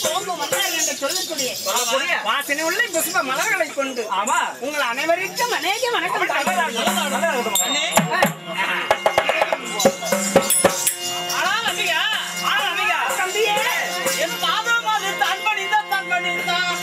தோங்கும் வந்தார் என்று சொல்லக்கூடிய சொல்லக்கூடிய. வாசனை உள்ள புஷ்ப மலர்களை கொண்டு ஆமா உங்கள் அனைவருக்கும் அநேக வணக்கம் நல்லதா நல்லதா நல்லதா இருக்கட்டும். ஆனா நம்பிக்கை ஆனா நம்பிக்கை தம்பியே என் பாதம் அது தான் பண்ணிதான் தான் பண்ணிதான்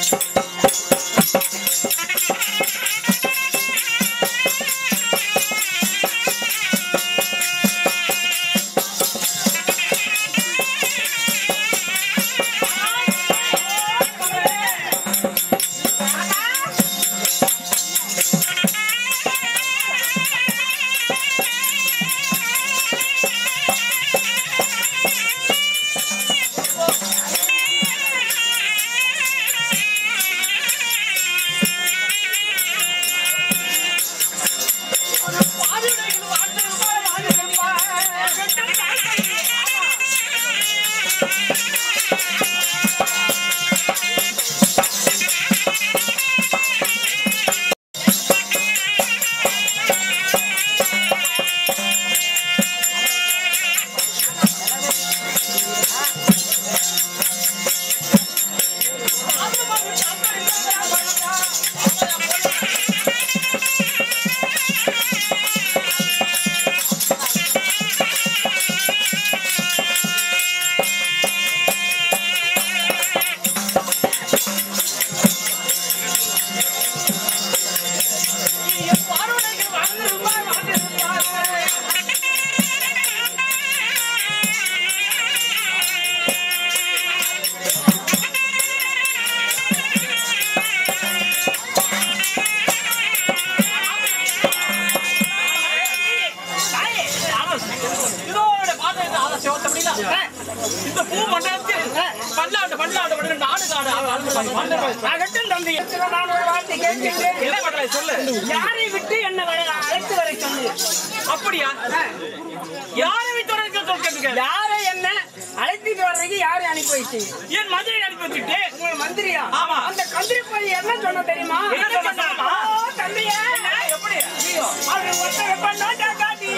இதோட பாத்திரத்தை அதை சிவத்த முடியல இந்த பூ மண்டலத்தில் பல்லாண்டு பல்லாண்டு பல்லாண்டு நாடு காடு அகட்டும் தம்பி நான் ஒரு வார்த்தை கேட்கின்றேன் என்ன பண்ற சொல்லு யாரை விட்டு என்ன வர அழைத்து வர சொல்லு அப்படியா யாரை வைத்து சொல் கேட்டுக்க யாரை என்ன அழைத்துட்டு வர்றதுக்கு யாரை அனுப்பி வச்சு என் மதுரை அனுப்பி வச்சுட்டு உங்க மந்திரியா ஆமா. அந்த கந்திரி போய் என்ன சொன்ன தெரியுமா என்ன சொன்ன தெரியுமா? ஓ, தம்பியே எப்படி அவரு ஒருத்தரை பண்ணாட்டா காட்டி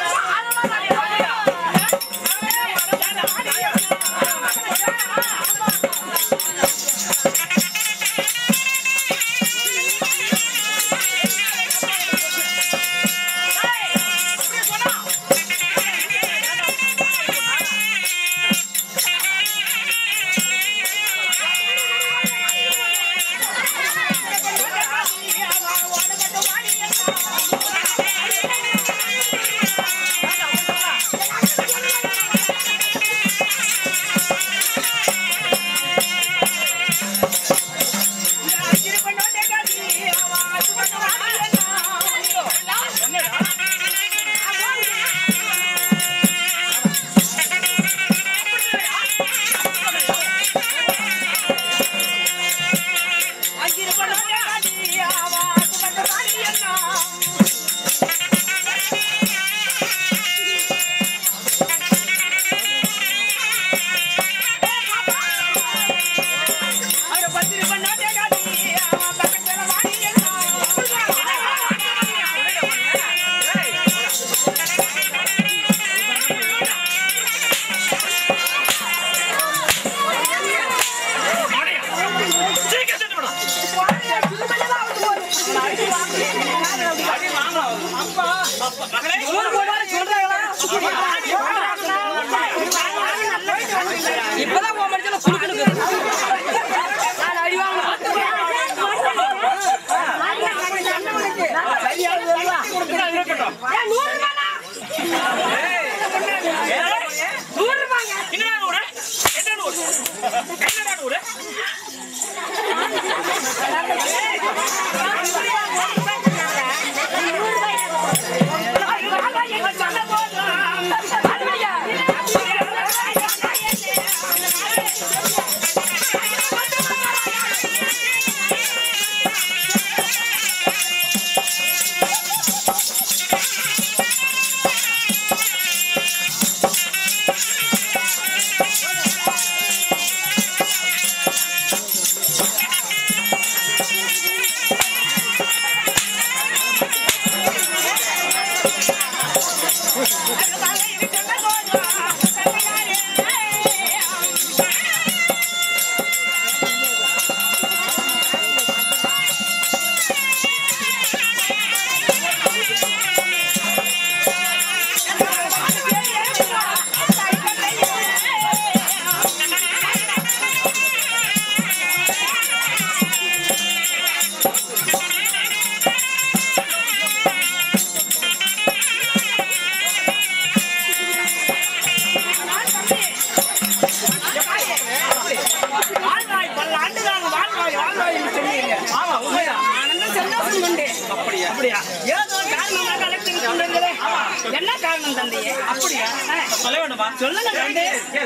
சீக்கிரம் சென்று விடு. அடி வாங்க. அப்பா, மகளே, இப்பதான் உன் மனுஷனை குடுக்கணுது. நான் அடி வாங்கணும். சரியா வருவா? இருக்கட்டும், இருக்கட்டும். ஏன் நூறு ரூபாய்னா? ஏய், நூறு ரூபாய்ங்க. என்னடா நூறு? என்ன நூறு? என்னடா நூறு? நூறு ரூபாய். எங்க சொன்ன போதும்.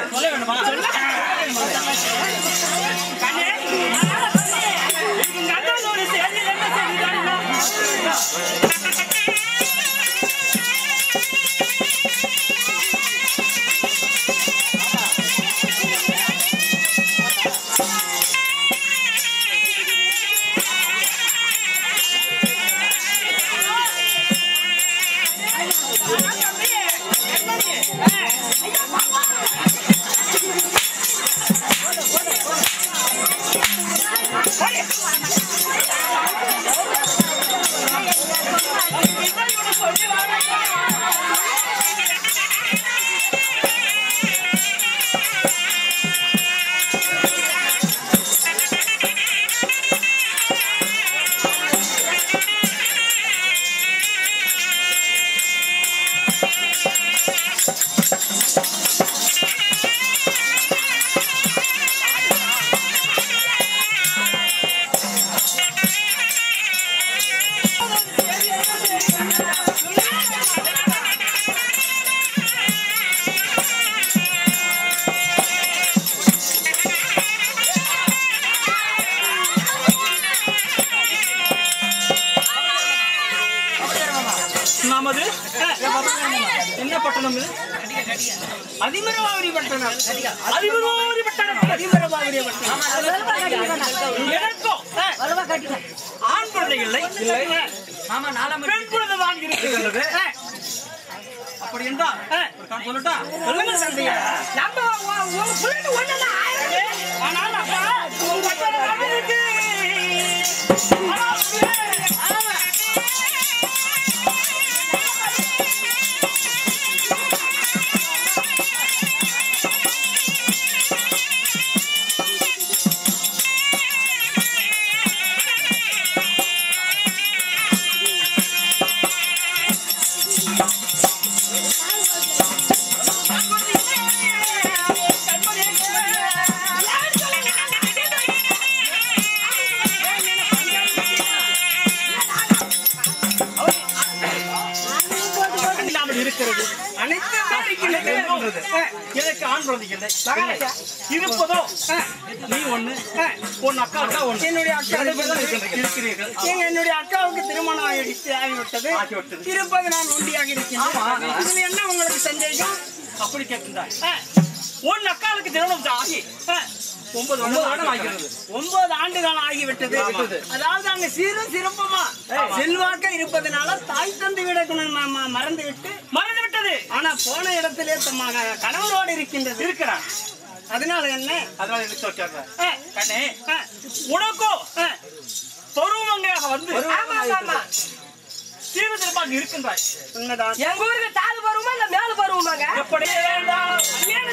சொல்ல வேண்டுமா கண்ணே, உங்க அண்ணனோட செய்தியில் என்ன செய்திருக்காருன்னா? நமது என்ன பட்டணம் இது அதிமரவாவரி பட்டணம் அதிபரோதி பட்டணம் அதிமரவாவரி பட்டணம் எனக்கும் ஆண் குழந்தை இல்லை பெண் குழந்தை தான் இருக்கிறது அப்படி என்றால் ஒரு காரணம் சொல்லட்டா சொல்லுங்க சந்தையா நம்ம உ- உங்க பிள்ளைங்க ஒண்ணுதான் ஆயிரம் ஆனால் அப்பா உங்க பட்டணம் தான் இருக்கு ஆமா. இல்லாமல் இருக்கிறது அனைத்து இருக்கின்றது எனக்கு ஆண் குழந்தை இல்லை இருப்பதோ நீ ஒண்ணு உன் அக்கா அக்கா ஒண்ணு என்னுடைய அக்கா இரண்டு பேர் தான் இருக்கிறீர்கள். இருக்கிறீர்கள் எங்க என்னுடைய அக்காவுக்கு திருமணம் ஆகிடுச்சு ஆகிவிட்டது ஆகிவிட்டது. இருப்பது நான் உண்டியாக இருக்கின்றேன் ஆமா. இதுல என்ன உங்களுக்கு சந்தேகம் அப்படி கேட்கின்றாய் உன் அக்காளுக்கு திருமணம் ஆகி ஒன்பது ஒன்பது ஆண்டு ஆகிறது ஒன்பது ஆண்டுகள் ஆகிவிட்டது ஆமா. அதாவது அங்க சீரும் சிறப்புமா செல்வாக்க இருப்பதனால தாய் தந்தை விட மறந்து விட்டு மறந்து விட்டது ஆனா போன இடத்திலே தம் மக- கணவனோடு இருக்கின்றது இருக்கிறான் அதனால என்ன அதனால எனக்கு சொல்றாங்க அஹ், கண்ணே அஹ், உனக்கோ அஹ். பருவமங்கையாக வந்து ஆமா, ஆமா. சீர்திருப்பாக இருக்கின்றாய் உண்மைதான் எங்க ஊருக்கு தாழ் பருவமா இல்ல மேல பருவமாங்க எப்படி வேண்டாம்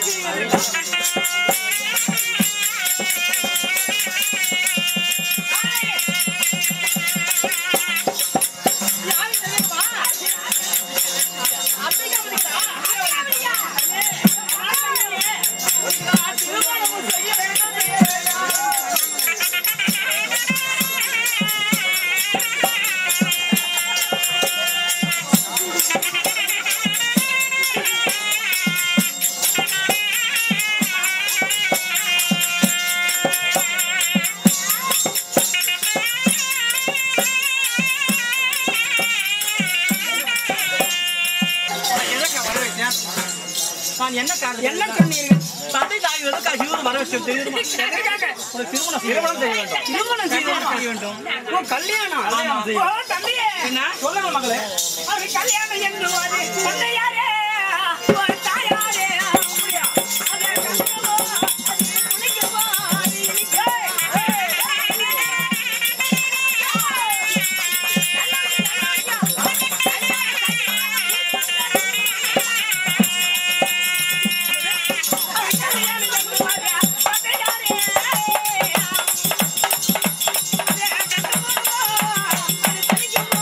எதற்காக வர வைத்தேன்? நான் என்ன காரணம் என்ன சொன்னீர்கள் தந்தை தாய் எதற்காக இவரும் வர வச்சு தெரியுமா எதற்காக? ஒரு திருமணம் திருமணம் செய்ய வேண்டும் திருமணம் செய்து செய்ய வேண்டும் ஓ, கல்யாணம் கல்யாணம் செய்ய ஓ, தம்பியே என்ன சொல்லுங்க மகளே அது கல்யாணம் என்றுவாரு தந்தையாரே ஒரு தாயாரே அப்படியா? அது கஷ்டமோ, அது துணிக்குமோ, அது இனிக்கோ. கல்யாணம் என்றுவாரு தந்தையாரே. அது கஷ்டமோ, அது துணிக்குமோ.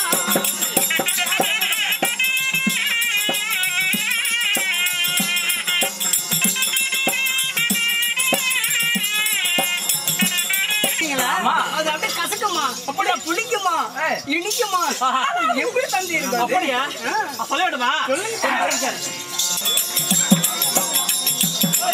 ஆமா. அது அப்படியே கசக்குமா அப்படியே புளிக்குமா இனிக்குமா எப்படி தந்தி இருக்கு அப்படியா சொல்ல வேண்டுமா சொல்லுங்க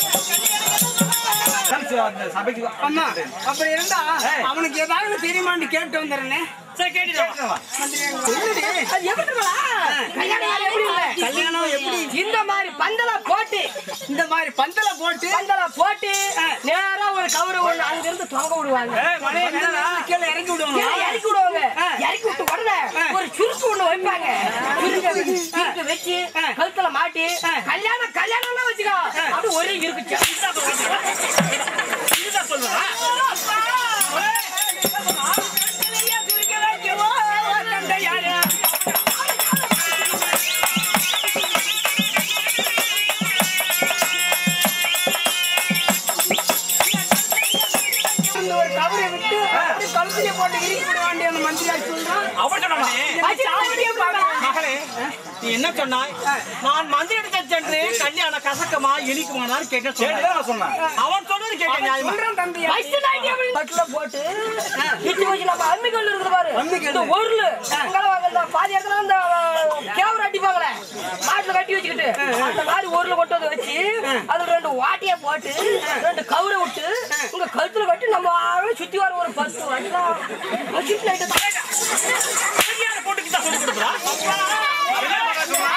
அந்த சபைக்கு அம்மா அப்படி இருந்தா அவனுக்கு ஏதாவது தெரியுமான்னு கேட்டு வந்துடுறேனே சரி கேட்டுட்டு வா. என்னடி? அது எப்படி தெரியுமா? கல்யாணம் நாள் எப்படி இல்லை? கல்யாணம் எப்படி இந்த மாதிரி பந்தல போட்டு இந்த மாதிரி பந்தல போட்டு பந்தல போட்டு நேரா ஒரு கவுரு ஒண்ணு அங்க இருந்து தொங்க விடுவாங்க பந்தல கீழே இறக்கி விடுவாங்க கீழே இறக்கி விடுவாங்க இறக்கி விட்டு உடனே ஒரு சுருக்கு ஒண்ணு வைப்பாங்க சுருக்க வச்சு சுருக்க வச்சு கழுத்துல மாட்டி கல்யாணம் கல்யாணம்னா வச்சுக்கோ அப்படி ஒரே இருக்குச்சு இதுதான் சொல்லுவா இந்த ஒரு கவரை விட்டு அப்படி கழுத்துல போட்டு இறுக்கி விடுவாண்டி அந்த மந்திரியார் சொல்றான் அவன் சொன்னானே மகளே நீ என்ன சொன்னாய் நான் மந்திரிடத்தில் சென்று கல்யாணம் கசக்கமா இனிக்குமான்னு கேட்டேன் சொன்னேன். சொன்னேன் அவன் சொன்னது கேட்டேன் நியாயமா சொல்றான் தம்பியா பட்டுல போட்டு இட்டு வச்சு நம்ம அம்மிக்கல் இருக்குது பாரு அம்மிக்கல்லு. இந்த ஊர்ல அங்கெல்லாம் வாங்க, இந்த பாதி ஏக்கரா இந்த கேவர் அடிப்பாங்களே மாட்டுல கட்டி வச்சுக்கிட்டு அந்த மாதிரி ஊர்ல கொண்டு வந்து வச்சு அதுல ரெண்டு வாட்டிய போட்டு ரெண்டு கவுரை விட்டு உங்க கழுத்துல கட்டி நம்ம ஆளு சுத்தி வர ஒரு பத்து வருஷம் வச்சுட்டு night தான். கல்யாண பொண்ணுக்கு தான் சொல்லி கொடுக்குறா என்ன மகன் சொன்னா?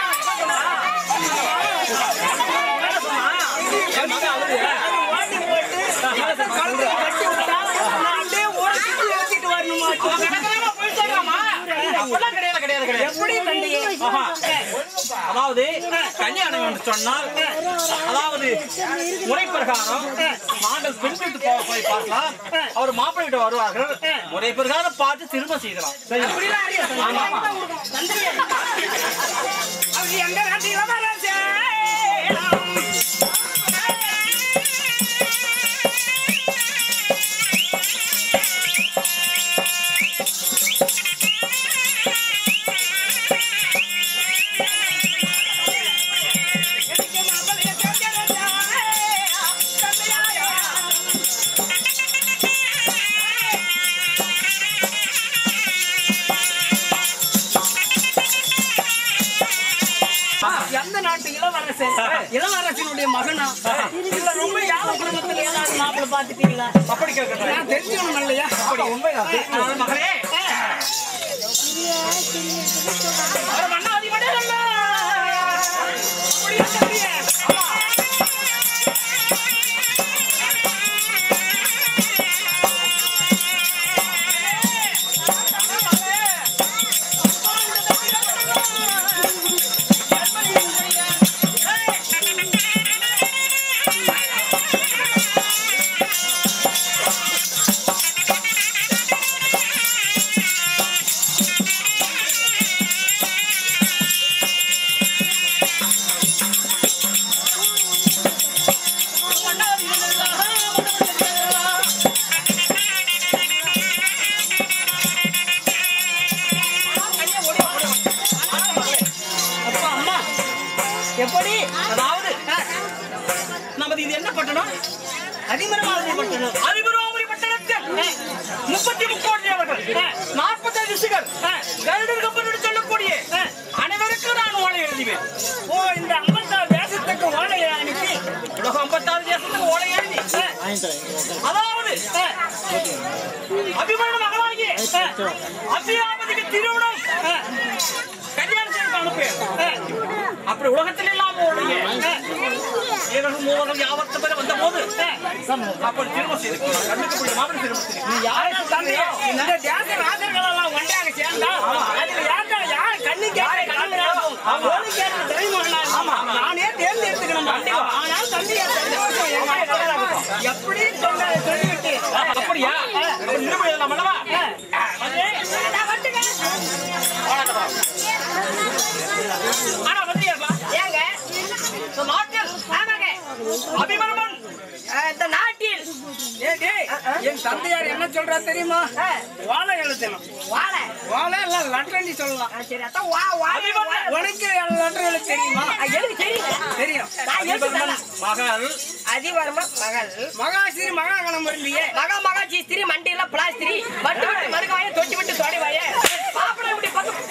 என்ன சொன்னா? என் மகன் அழுகுது. கழுத்துல கட்டி விட்டா நான் அப்படியே ஒரு சுத்தி இறக்கிட்டு வரணுமா அவன் கணக்கெல்லாம் போயிட்டாங்கம்மா. அப்பெல்லாம் கிடையாது, கிடையாது, கிடையாது. எப்படி தந்தையே ஆஹா. அதாவது கல்யாணம் என்று சொன்னால் அதாவது முறை பிரகாரம் நாங்கள் பெண் வீட்டு போக போய் பார்க்கலாம் அவர் மாப்பிள்ளை வீட்டு வருவார்கள் முறை பிரகாரம் பார்த்து திரும்ப செய்யலாம் ஆமா, ஆமா. அவர் எங்க நாட்டு இளவரசே எந்த நாட்டு இளவரசன் இளவரசனுடைய மகனா இல்ல ரொம்ப யாழ குடும்பத்துல ஏதாவது மாப்பிள்ள பாத்துட்டீங்களா அப்படி கேட்கணும் நான் தெரிஞ்சுக்கணும் இல்லையா அதாவது மகளே அவர் மன்னாதி மன்னரல்ல. அப்படியே தம்பியே. ஆமா. அப்பா, அம்மா, எப்படி அதாவது நமது இது என்ன பட்டணம் அதிமரமாவதி பட்டணம் அதிமரமாவதி பட்டணத்தில் முப்பத்தி முக்கோடி அவர்கள் நாற்பத்தைந்து ரிஷிகள் கருடர் கப்பல் என்று சொல்லக்கூடிய அனைவருக்கும் நான் ஓலை எழுதுவேன் ஓ இந்த ஐம்பத்தாறு தேசத்துக்கு ஓலையை அனுப்பி உலகம் ஐம்பத்தாறு தேசத்துக்கு ஓலை எழுதி அதாவது அபிமான மகளாகிய அபியாபதிக்கு திருமணம் கல்யாணம் செய்து அனுப்பேன் அப்படி உலகத்தில் இல்லாம உடைய இவர்கள் மூவர்கள் யாவத்த பேர் வந்த போது அப்படி திருமணம் செய்து கண்ணுக்கு பிடிச்ச மாதிரி திருமணம் செய்து யாரு தம்பி இந்த தேச ராஜர்கள் எல்லாம் ஒன்றாக சேர்ந்தா அதுல யார்டா யார் கண்ணு கேட்க கண்ணு ஓடி கேட்க தெரியுமா நானே தேர்ந்தெடுத்துக்கணும் ஆனால் தம்பி என் சந்தோஷம் என் மகன் எப்படி சொன்ன சொல்லிவிட்டு அப்படியா திருமணம் எல்லாம் அல்லவா ஆனா வந்து ஏங்க இந்த நாட்டில் ஆமாங்க அபிமன்மன் அஹ், இந்த நாட்டில் ஏய் டேய், என் தந்தையார் என்ன சொல்றா தெரியுமா அஹ், வாழை எழுதணும் வாழை வாழை இல்ல லெட்டர்னு சொல்லலாம் ஆ, சரி அதான் வா வாழை வாழை. உனக்கு லெட்டர் எழுத தெரியுமா ஆ, எனக்கு தெரியுங்க தெரியும் நான் எழுதுறேன் மகள் அதிவர்ம மகள் மகாஸ்ரீ மகாகணம் இருந்தியே மகா மகா சீஸ்திரி மண்டியில பிளாஸ்திரி வட்டு விட்டு மறுகாய தொட்டி விட்டு தொடைவாய பாப்பட இப்படி பக்கம்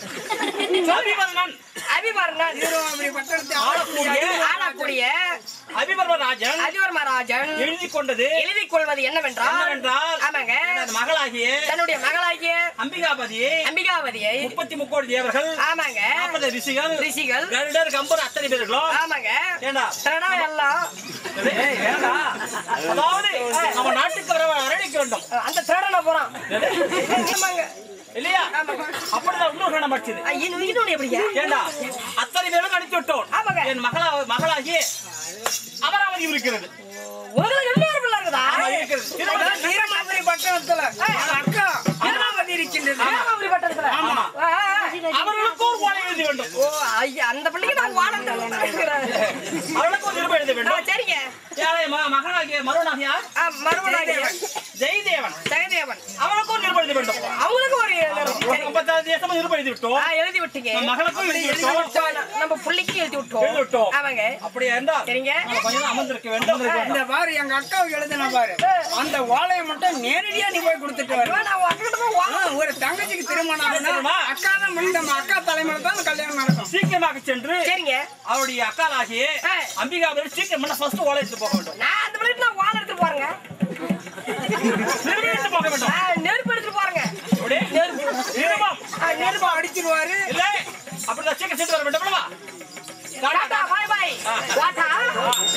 அபிமன்மன் அபிவர்ணன் திருவாமணி பட்டணத்தை ஆளக்கூடிய ஆளக்கூடிய அபிமர்மராஜன் அதிவர்மராஜன் எழுதி கொண்டது எழுதிக் கொள்வது என்னவென்றால் என்னவென்றால் ஆமாங்க எனது மகளாகிய தன்னுடைய மகளாகிய அம்பிகாபதியை அம்பிகாவதியை முப்பத்தி முக்கோடி தேவர்கள் ஆமாங்க நாற்பது ரிஷிகள் ரிஷிகள் கருடர் கம்பர் அத்தனை பேர்களும் ஆமாங்க ஏண்டா திரடா எல்லாம் ஏய், ஏண்டா? அதாவது நம்ம நாட்டுக்கு வர அரணிக்க வேண்டும் அந்த திரடனை போறான் ஆமாங்க இல்லையா அப்படிதான் இன்னொரு கணம் படிச்சது ஆ, இது இதோட எப்படியா ஏண்டா அத்தனை பேரும் அனுப்பி விட்டோம் ஆமாங்க. என் மகளா மகளாகி அமராவதி இருக்கிறது உங்களுக்கு இன்னொரு பிள்ளை இருக்குதா ஆமா, இருக்கிறது. திருமணம் வீரமாதிரி பட்டணத்துல என் அக்கா அமராவதி இருக்கின்றது ஏமாபுரி பட்டணத்துல ஆமா. ஆ, ஆ, ஆ. அவர்களுக்கும் ஒரு ஓலை எழுதி வேண்டும் ஓ ஐயா அந்த பிள்ளைக்கு நான் வாழ இருக்கிறேன் அவர்களுக்கும் நிருபம் எழுத ஆ, வேண்டும் சரிங்க யாரை ம- மகனாகிய மருவனாக யார் ஆ, மறுபடியும் ஜெயதேவன் ஜெகதேவன் அவனுக்கும் நிருபம் எழுத வேண்டும் அவங்களுக்கு ஒரு எழுதி- ஐம்பத்தாறு தேசமும் நிருபம் எழுதி விட்டோம் ஆ, எழுதி விட்டீங்க நம்ம மகளுக்கும் எழுதி விட்டோம் நம்ம பிள்ளைக்கு எழுதி எழுதி விட்டோம் விட்டோம் ஆமாங்க அப்படியா இருந்தால் சரிங்க நம்ம கொஞ்ச நேரம் அமர்ந்திருக்க வேண்டும் இந்த பாரு எங்க அக்காவுக்கு எழுதின பாரு அந்த ஓலையை மட்டும் நேரடியா நீ போய் கொடுத்துட்டு வர ஐயோ, நான் உங்ககிட்ட போய் வா- ஒரு தங்கச்சிக்கு திருமணம் ஆகுனா, திருமணமா? அக்கா தான் பண்ணி நம்ம அக்கா தலைமையில தான் கல்யாணம் நடக்கும் சீக்கிரமாக சென்று சரிங்க அவருடைய அக்காலாகிய ஆ. அம்பிகாவில் சீக்கிரம் ஃபர்ஸ்ட் ஓலை எடுத்து போக வேண்டும் நான் அந்த பிள்ளைக்கு நான் வாழ எடுத்துட்டு போறேங்க நிருபம் எடுத்து போக வேண்டும் ஆ, நெருப்பு எடுத்துட்டு போறேங்க அப்படி? நிருபம் ஆ, நெருப்பு நெருப்பா அடிச்சிருவாரு இல்லை அப்படிதான் சீக்கிரம் சென்று வர வேண்டும் அல்லவா? டாடா பாய் பாய் வாட்டா